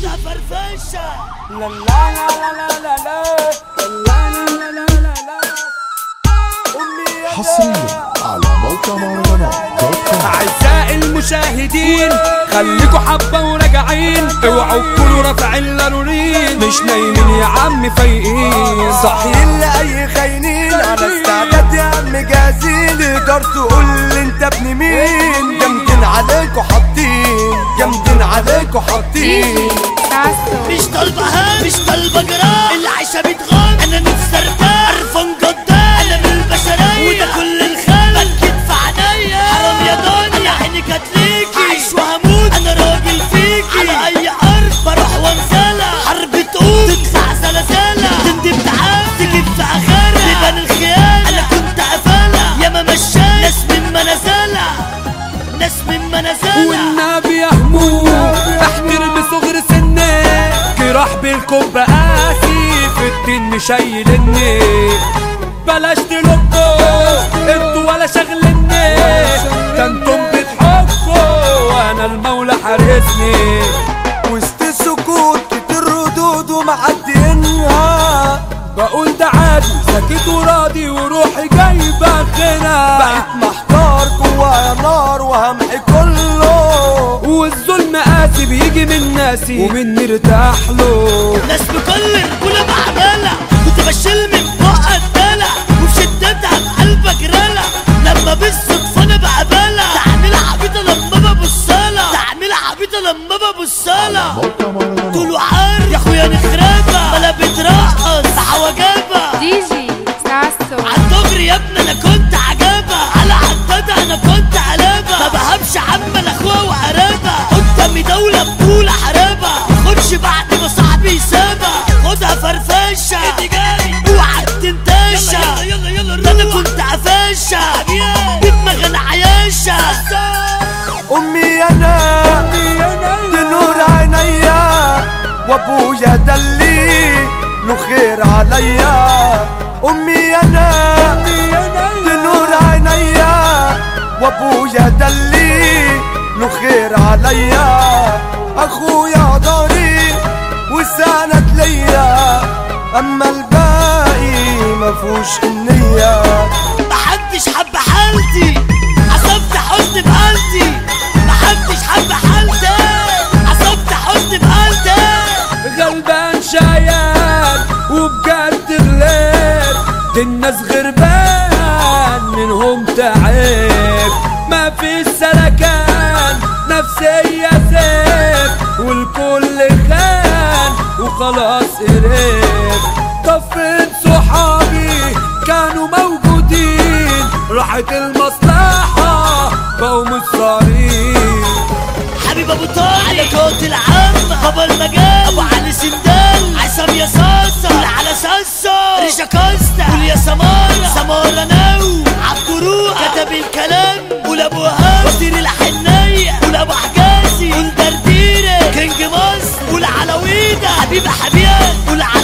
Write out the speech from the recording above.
خدها فرفشه لا لا لا لا لا لا لا لا لا لا لا لا أمي يا حصريا على موقع مهرجانات دوت كوم أعزائي المشاهدين خليكوا حبة وراجعين اوعوا تكونوا رافعين لارورين مش نايمين يا عم فايقين صاحيين لأي خاينين على استعداد يا عم جاهزين تقدر تقول لي انت ابن مين جامدين عليكوا حاطين جامدين عليكوا حاطين مش طالبة هام مش طالبة جرام العيشة بتغام انا نفسي ارتاح قرفان جدال انا من البشرية وده كل الخلق بكت في عينيا حرام يا دنيا عينك هتليكي عايش وهموت انا راجل فيكي على اي ارض بروح وانزلها حرب تقوم تطلع زلزلة تندب تعب تجيب في اخرها تبان الخيانة انا كنت قفلها ياما مشاي ناس من منازلها ناس من منازلها والنبي يا هموم احترم صغر سني جراح بالكوب قاسي في الدين مشايلني بلاش تلقوا انتوا ولا شغلني ده انتم بتحكوا وانا المولى حارسني وسط السكوت كتير ردود ومعدينها بقول ده عادي ساكت وراضي وروحي جايبه غنى بقيت محتار جوايا نار وهمحي كله والظلم قاسي بيجي من ناسي ومن نرتاح له ناس بكل رجولة بعملها كنت بشيل من فوق الدلع وفي شدتها بقلبك رلع لما بالصدفة انا بقبلها تعمل عبيطة لما ببصلها تعمل عبيطة لما ببصلها موقع مهرجانات طول عار يا اخويا نخربها ولا بترقص عوجبها دي جي ساسو عالدغري يا ابني انا كنت عجبها على عدادة انا كنت قلبها ما بهبش عم الاخوة وقرابها قدامي دولة بطولة حرابها خدش بعد ما صاحبي يسابها خدها فرفشة اوعى تنتشة يلا يلا ده انا كنت قفاشة بدماغ انا عياشة امي انا دي نور عينيا وابويا دلي له خير عليا امي انا دي نور عينيا وابويا دلي له خير عليا اخويا ضهري وسند ليا اما الباقي مفهوش النيه محدش حب حالتي عصبت حزن بقلبي محدش حب حالتي عصبت حزن بقلبي غلبان شايان وبجد غلاب دي الناس غربان منهم تعب ما في سلكان نفسية سيف والكل خان وخلاص قريب طفين صحابي كانوا موجودين راحت المصلحة بقوا مصارين حبيب ابو طارق على كوت العام بابا المجال ابو علي سندال عصام يا صاصة قول على صاصة ريشا كوستا قول يا سمارة سمارة نو عبد روح كتب الكلام قول ابو هاب وزير الحنية قول ابو حجازي قول درديرة كينج مصر قول على ويدا حبيب حبيب قول على